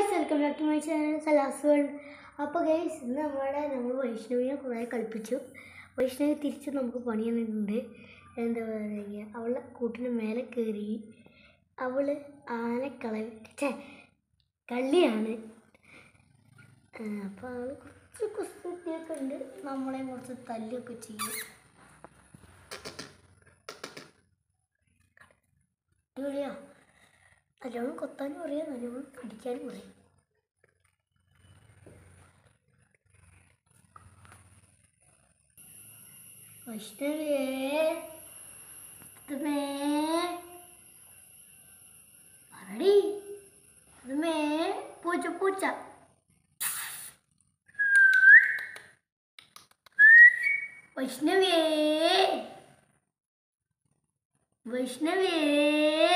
welcome back to my channel Salas world അപ്പോൾ guys ഇന്ന് നമ്മുടെ നമ്മൾ വൈഷ്ണവിനെ കുറേ കളിപ്പിച്ചു വൈഷ്ണവി തിരിച്ച് നമുക്ക് പണി തന്നിട്ടുണ്ട് എന്താ പറയുക അവളെ കൂട്ടിന് മേലെ കയറി അവൾ ആനക്കള ഛേ കള്ളിയാണ് അപ്പോൾ അവൾ കുറച്ച് കുസ്തിയൊക്കെ ഉണ്ട് നമ്മളെ കുറച്ച് തല്ലിയൊക്കെ ചെയ്യും അടിപൊളിയാ നല്ലോണം കൊത്താനും അറിയാം നല്ലോണം അടിക്കാനും അറിയാം വൈഷ്ണവിയേ അതുമേ പറടി അതുമേ പൂച്ച പൂച്ച വൈഷ്ണവിയേ വൈഷ്ണവിയേ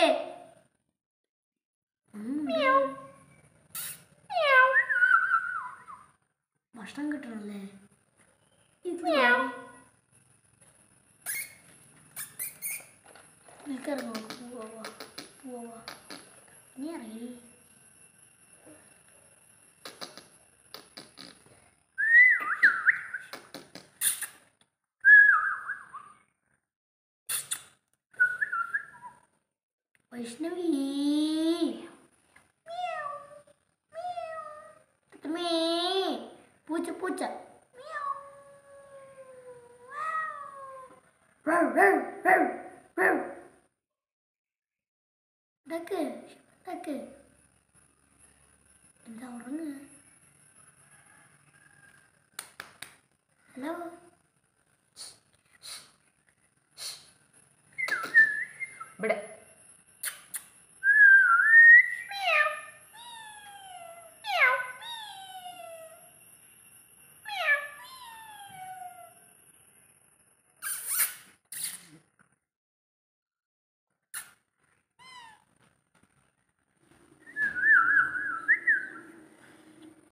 ഭക്ഷണം കിട്ടണല്ലേ ഇത് എനിക്കറിഞ്ഞോ പോവാ പോവാ നീ അറിയേ വൈഷ്ണവി മേ പൂച്ച പൂച്ച ഇതൊക്കെ ഇതൊക്കെ എന്താ ഉറങ്ങുക ഹലോ